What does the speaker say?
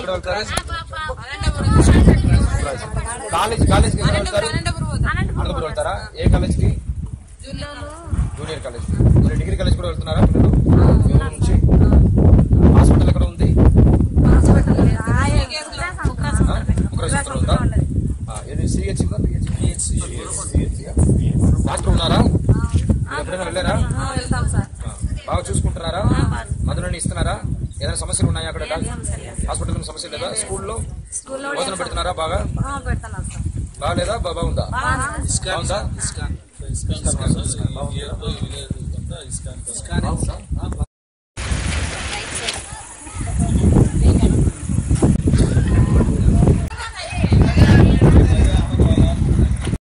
ఎక్కడ వెళ్తారు college college ఎక్కడ వెళ్తారు అనంతపురం వెళ్తారా ఏ కాలేజ్ కి జూనియర్ కాలేజ్ మరి డిగ్రీ కాలేజ్ కూడా వెళ్తున్నారా పిల్లలు మీ ఊరు నుంచి హాస్పిటల్ ఎక్కడ ఉంది ఆ? ముగ్గురు ఉందా ఆ, ఏది సిహెచ్ ఉందా డాక్టర్ ఉన్నారా మీరు ఎప్పుడైనా వెళ్ళారా వెళ్తాం సార్ ఆ, బాగా చూసుకుంటున్నారా మందులన్నీ ఇస్తున్నారా ఏదైనా సమస్యలు ఉన్నాయా అక్కడ హాస్పిటల్ సమస్యలు లేదా స్కూల్లో స్కూల్లో భోజనం పెడుతున్నారా బాగా పెడుతున్నాం సార్ బాగాలేదా బా- బాగుందా బాగుందా ఇస్కాన్ ఇస్కాన్ బాగుందా? బాగుందా